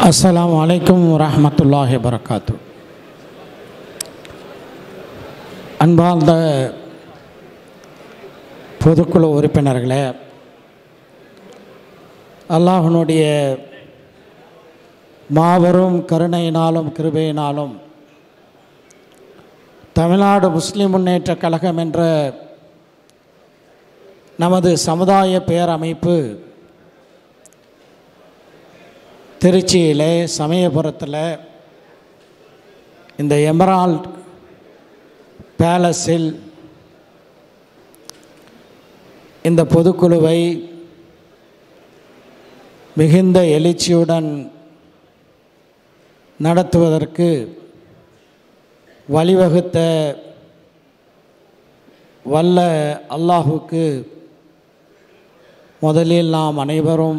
அஸ்ஸலாமு அலைக்கும் வரஹ்மத்துல்லாஹி வரகாத்து அன்பார்ந்த பொதுக்குழு உறுப்பினர்களே அல்லாஹனுடைய மாபெரும் கருணையினாலும் கிருபையினாலும் தமிழ்நாடு முஸ்லிம் முன்னேற்றக் கழகம் என்ற நமது சமுதாய பேரமைப்பு திருச்சியிலே சமயபுரத்தில் இந்த எமரால்ட் பேலஸில் இந்த பொதுக்குழுவை மிகுந்த எழுச்சியுடன் நடத்துவதற்கு வழிவகுத்த வல்ல அல்லாஹுக்கு முதலில் நாம் அனைவரும்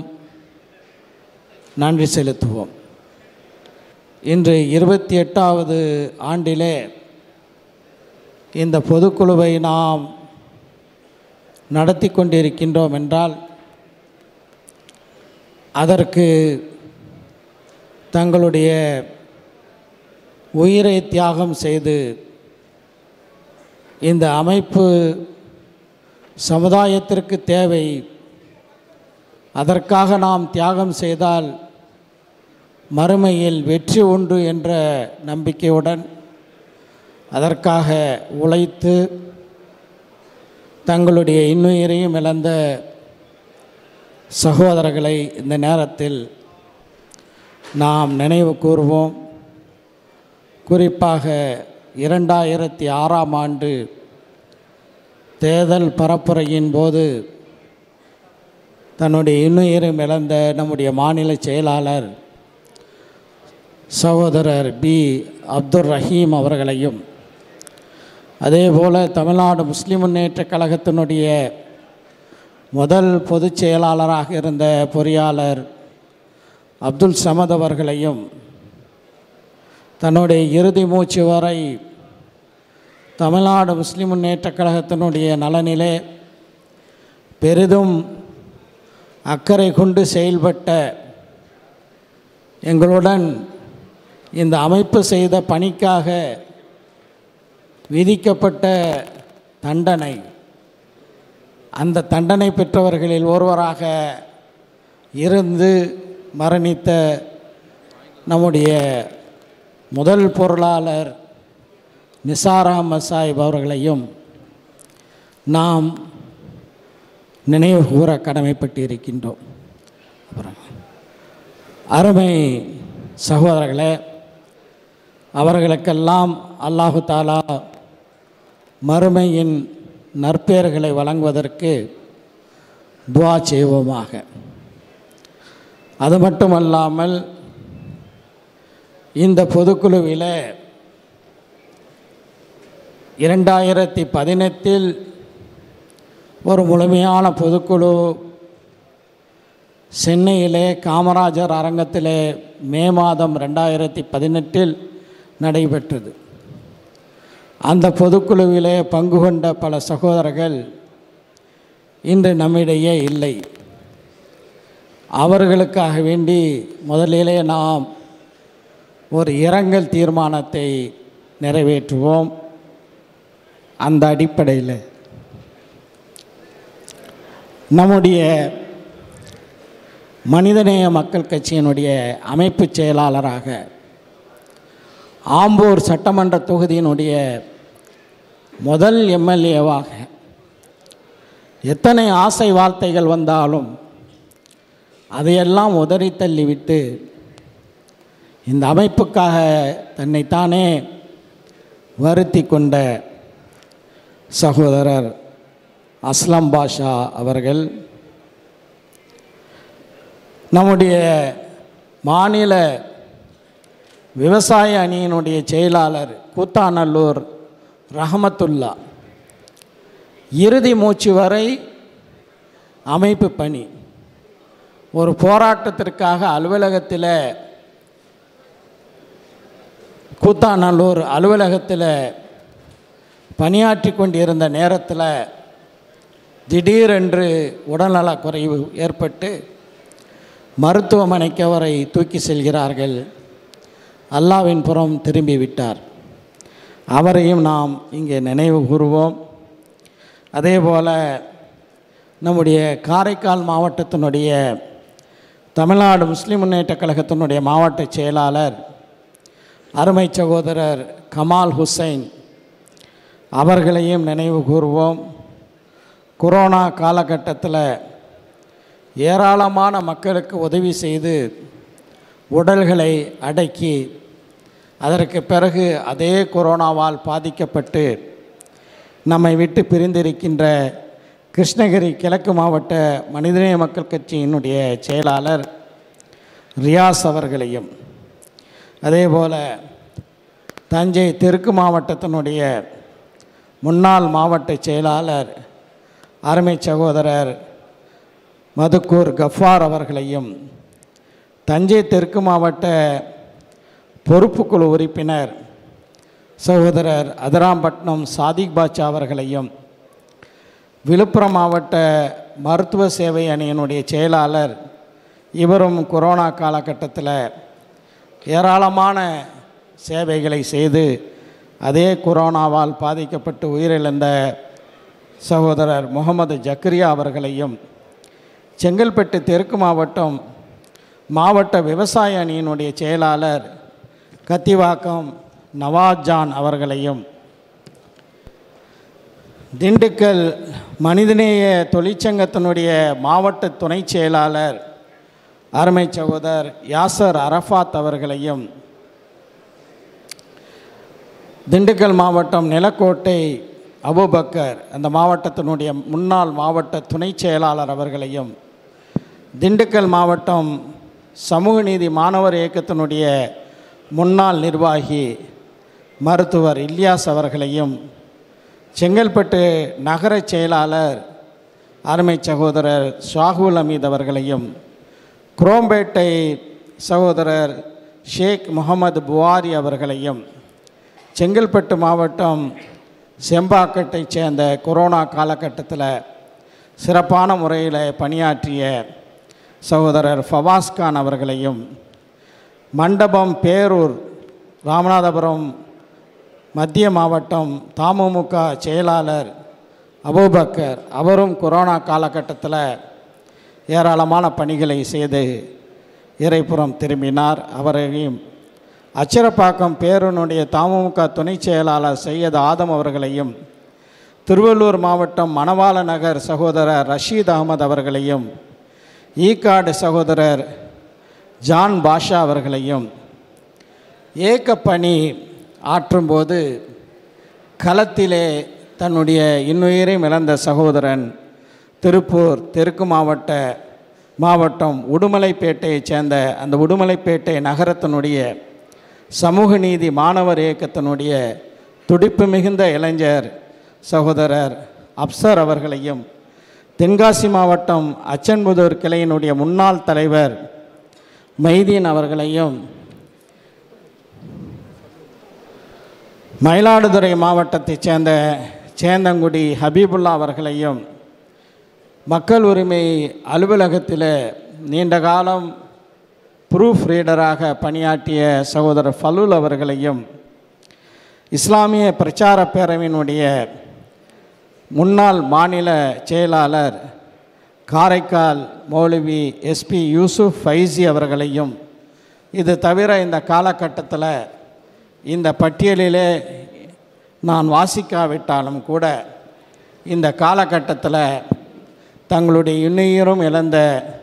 நன்றி செலுத்துவோம் இன்று இருபத்தி எட்டாவது ஆண்டிலே இந்த பொதுக்குழுவை நாம் நடத்தி கொண்டிருக்கின்றோம் என்றால் அதற்கு தங்களுடைய உயிரை தியாகம் செய்து இந்த அமைப்பு சமுதாயத்திற்கு தேவை அதற்காக நாம் தியாகம் செய்தால் மறுமையில் வெற்றி உண்டு என்ற நம்பிக்கையுடன் அதற்காக உழைத்து தங்களுடைய இன்னுயிரையும் இழந்த சகோதரர்களை இந்த நேரத்தில் நாம் நினைவு கூறுவோம் குறிப்பாக இரண்டாயிரத்தி ஆறாம் ஆண்டு தேர்தல் பரப்புரையின் போது தன்னுடைய இன்னுயிரும் இழந்த நம்முடைய மாநில செயலாளர் சகோதரர் பி அப்துல் ரஹீம் அவர்களையும் அதேபோல் தமிழ்நாடு முஸ்லிம் முன்னேற்றக் கழகத்தினுடைய முதல் பொதுச் செயலாளராக இருந்த பொறியாளர் அப்துல் சமத் அவர்களையும் தன்னுடைய இறுதி மூச்சு வரை தமிழ்நாடு முஸ்லிம் முன்னேற்றக் கழகத்தினுடைய நலனிலே பெரிதும் அக்கறை கொண்டு செயல்பட்ட எங்களுடன் இந்த அமைப்பு செய்த பணிக்காக விதிக்கப்பட்ட தண்டனை அந்த தண்டனை பெற்றவர்களில் ஒருவராக இருந்து மரணித்த நம்முடைய முதல் பொருளாளர் நிசாரா மசாயிப் அவர்களையும் நாம் நினைவு கூற கடமைப்பட்டு இருக்கின்றோம் அப்புறம் அருமை சகோதரர்களே அவர்களுக்கெல்லாம் அல்லாஹு தாலா மறுமையின் நற்பெயர்களை வழங்குவதற்கு துவா செய்வோமாக அது மட்டுமல்லாமல் இந்த பொதுக்குழுவில் இரண்டாயிரத்தி பதினெட்டில் ஒரு முழுமையான பொதுக்குழு சென்னையிலே காமராஜர் அரங்கத்திலே மே மாதம் ரெண்டாயிரத்தி பதினெட்டில் நடைபெற்றது அந்த பொதுக்குழுவிலே பங்கு கொண்ட பல சகோதரர்கள் இன்று நம்மிடையே இல்லை அவர்களுக்காக வேண்டி முதலிலே நாம் ஒரு இரங்கல் தீர்மானத்தை நிறைவேற்றுவோம் அந்த அடிப்படையில் நம்முடைய மனிதநேய மக்கள் கட்சியினுடைய அமைப்பு செயலாளராக ஆம்பூர் சட்டமன்ற தொகுதியினுடைய முதல் எம்எல்ஏவாக எத்தனை ஆசை வார்த்தைகள் வந்தாலும் அதையெல்லாம் உதறி தள்ளிவிட்டு இந்த அமைப்புக்காக தன்னைத்தானே வருத்தி கொண்ட சகோதரர் அஸ்லம் பாஷா அவர்கள் நம்முடைய மாநில விவசாய அணியினுடைய செயலாளர் கூத்தாநல்லூர் ரஹமத்துல்லா இறுதி மூச்சு வரை அமைப்பு பணி ஒரு போராட்டத்திற்காக அலுவலகத்தில் கூத்தாநல்லூர் அலுவலகத்தில் பணியாற்றி கொண்டிருந்த நேரத்தில் திடீரென்று உடல்நலக் குறைவு ஏற்பட்டு மருத்துவமனைக்கு அவரை தூக்கி செல்கிறார்கள் அல்லாவின் புறம் திரும்பி விட்டார் அவரையும் நாம் இங்கே நினைவு கூறுவோம் அதே போல் நம்முடைய காரைக்கால் மாவட்டத்தினுடைய தமிழ்நாடு முஸ்லிம் முன்னேற்றக் கழகத்தினுடைய மாவட்ட செயலாளர் அருமை சகோதரர் கமால் ஹுசைன் அவர்களையும் நினைவு கூறுவோம் கொரோனா காலகட்டத்தில் ஏராளமான மக்களுக்கு உதவி செய்து உடல்களை அடக்கி அதற்கு பிறகு அதே கொரோனாவால் பாதிக்கப்பட்டு நம்மை விட்டு பிரிந்திருக்கின்ற கிருஷ்ணகிரி கிழக்கு மாவட்ட மனிதநேய மக்கள் கட்சியினுடைய செயலாளர் ரியாஸ் அவர்களையும் அதே போல் தஞ்சை தெற்கு மாவட்டத்தினுடைய முன்னாள் மாவட்ட செயலாளர் அருமை சகோதரர் மதுக்கூர் கஃபார் அவர்களையும் தஞ்சை தெற்கு மாவட்ட பொறுப்புக்குழு உறுப்பினர் சகோதரர் அதிராம்பட்டினம் சாதிக் பாட்சா அவர்களையும் விழுப்புரம் மாவட்ட மருத்துவ சேவை அணியினுடைய செயலாளர் இவரும் கொரோனா காலகட்டத்தில் ஏராளமான சேவைகளை செய்து அதே கொரோனாவால் பாதிக்கப்பட்டு உயிரிழந்த சகோதரர் முகமது ஜக்கரியா அவர்களையும் செங்கல்பட்டு தெற்கு மாவட்டம் மாவட்ட விவசாய அணியினுடைய செயலாளர் கத்திவாக்கம் நவாஸ் ஜான் அவர்களையும் திண்டுக்கல் மனிதநேய தொழிற்சங்கத்தினுடைய மாவட்ட துணை செயலாளர் அருமை சகோதரர் யாசர் அரஃபாத் அவர்களையும் திண்டுக்கல் மாவட்டம் நிலக்கோட்டை அபுபக்கர் அந்த மாவட்டத்தினுடைய முன்னாள் மாவட்ட துணை செயலாளர் அவர்களையும் திண்டுக்கல் மாவட்டம் சமூக நீதி மாணவர் இயக்கத்தினுடைய முன்னாள் நிர்வாகி மருத்துவர் இல்யாஸ் அவர்களையும் செங்கல்பட்டு நகர செயலாளர் அருமை சகோதரர் ஷாகுல் அமீத் அவர்களையும் குரோம்பேட்டை சகோதரர் ஷேக் முகமது புவாரி அவர்களையும் செங்கல்பட்டு மாவட்டம் செம்பாக்கட்டைச் சேர்ந்த கொரோனா காலகட்டத்தில் சிறப்பான முறையில் பணியாற்றிய சகோதரர் ஃபவாஸ்கான் அவர்களையும் மண்டபம் பேரூர் ராமநாதபுரம் மத்திய மாவட்டம் தமுமுக செயலாளர் அபூபக்கர் அவரும் கொரோனா காலகட்டத்தில் ஏராளமான பணிகளை செய்து இறைப்புறம் திரும்பினார் அவரையும் அச்சிரப்பாக்கம் பேரனுடைய தமுமுக துணை செயலாளர் சையத் ஆதம் அவர்களையும் திருவள்ளூர் மாவட்டம் மணவாள நகர் சகோதரர் ரஷீத் அகமது அவர்களையும் ஈகாடு சகோதரர் ஜான் பாஷா அவர்களையும் ஏக்கப்பணி ஆற்றும்போது களத்திலே தன்னுடைய இன்னுயிரையும் இழந்த சகோதரன் திருப்பூர் தெற்கு மாவட்ட மாவட்டம் உடுமலைப்பேட்டையைச் சேர்ந்த அந்த உடுமலைப்பேட்டை நகரத்தினுடைய சமூக நீதி மாணவர் இயக்கத்தினுடைய துடிப்பு மிகுந்த இளைஞர் சகோதரர் அப்சர் அவர்களையும் தென்காசி மாவட்டம் அச்சன்புதூர் கிளையினுடைய முன்னாள் தலைவர் மைதீன் அவர்களையும் மயிலாடுதுறை மாவட்டத்தைச் சேர்ந்த சேந்தங்குடி ஹபீபுல்லா அவர்களையும் மக்கள் உரிமை அலுவலகத்தில் நீண்ட காலம் ப்ரூஃப் ரீடராக பணியாற்றிய சகோதரர் ஃபலூல் அவர்களையும் இஸ்லாமிய பிரச்சார பேரவையினுடைய முன்னாள் மாநில செயலாளர் காரைக்கால் மௌலவி எஸ்பி யூசுப் ஃபைசி அவர்களையும் இது தவிர இந்த காலகட்டத்தில் இந்த பட்டியலிலே நான் வாசிக்காவிட்டாலும் கூட இந்த காலகட்டத்தில் தங்களுடைய இன்னுயிரும் இழந்த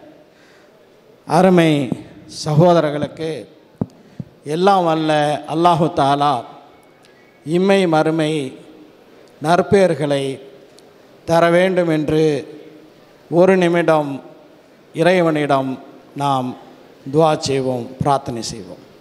அருமை சகோதரர்களுக்கு எல்லாம் வல்ல அல்லாஹு தாலா இம்மை மறுமை நற்பெயர்களை தர வேண்டும் என்று ஒரு நிமிடம் இறைவனிடம் நாம் துவா செய்வோம் பிரார்த்தனை செய்வோம்